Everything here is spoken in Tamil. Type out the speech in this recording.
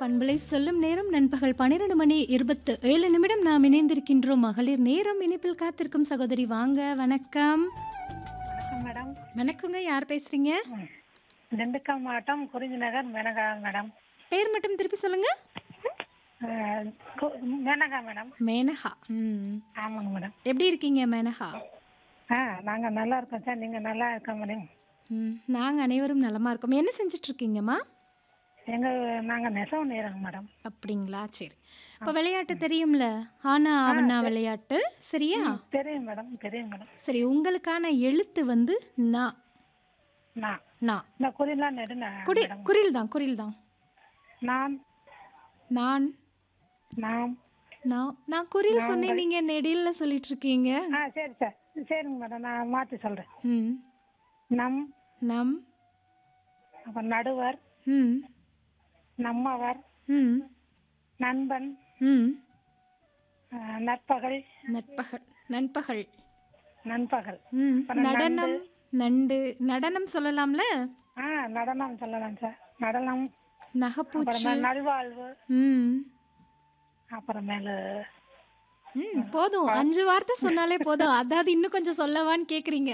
பண்பலை சொல்லும் நேரம் நண்பகல் பன்னிரண்டு மணி இருபத்து ஏழு நிமிடம் நாம் இணைந்திருக்கின்றோம் மகளிர் நேரம் இணைப்பில் காத்திருக்கும் சகோதரி வாங்க வணக்கம் வணக்கம் மேடம் வணக்கங்க யார் பேசுறீங்க ம். திண்டுக்கல் மாவட்டம் குறிஞ்சி நகர் மேனகா மேடம் பேர் மட்டும் திருப்பி சொல்லுங்க அஹ், கு- மேனகா மேடம் மேனகா ம் ஆமாங்க மேடம் எப்படி இருக்கீங்க மேனகா ஆ நாங்கள் நல்லா இருக்கோம் சார் நீங்கள் நல்லா இருக்கோம் மேடம் ம் நாங்கள் அனைவரும் நலமா இருக்கோம் என்ன செஞ்சுட்டு இருக்கீங்கம்மா எங்கள் நாங்கள் நெசவு நேரங்க மேடம் அப்படிங்களா சரி இப்போ விளையாட்டு தெரியும்ல ஆனா அவனா விளையாட்டு சரியா தெரியும் மேடம் தெரியும் மேடம் சரி உங்களுக்கான எழுத்து வந்து நா நான் நா இந்த குறிலாம் நெடுங்க குடி மேடம் குரில் தான் குரில் தான் நான் நான் நாம் நான் நான் குரில் சொன்னேன் நீங்க நெடில்ல சொல்லிட்டு இருக்கீங்க ஆ சரி சார் சரிங்க மேடம் நான் மாற்றி சொல்கிறேன் ம் நம் நம் அப்புறம் நடுவர் ம் நம்மவர் ம் நண்பன் ம் அஹ், நற்பகல் நட்பகல் நண்பகல் நண்பகல் ம் அப்புறம் நடனம் நண்டு நடனம் சொல்லலாம்ல ஆ நடனம் சொல்லலாம் சார் நடனம் நகைப்பூச்சி அப்புறமே நல்வாழ்வு ம் அப்புறமேலு ம் போதும் அஞ்சு வார்த்தை சொன்னாலே போதும் அதாவது இன்னும் கொஞ்சம் சொல்லவான்னு கேக்குறீங்க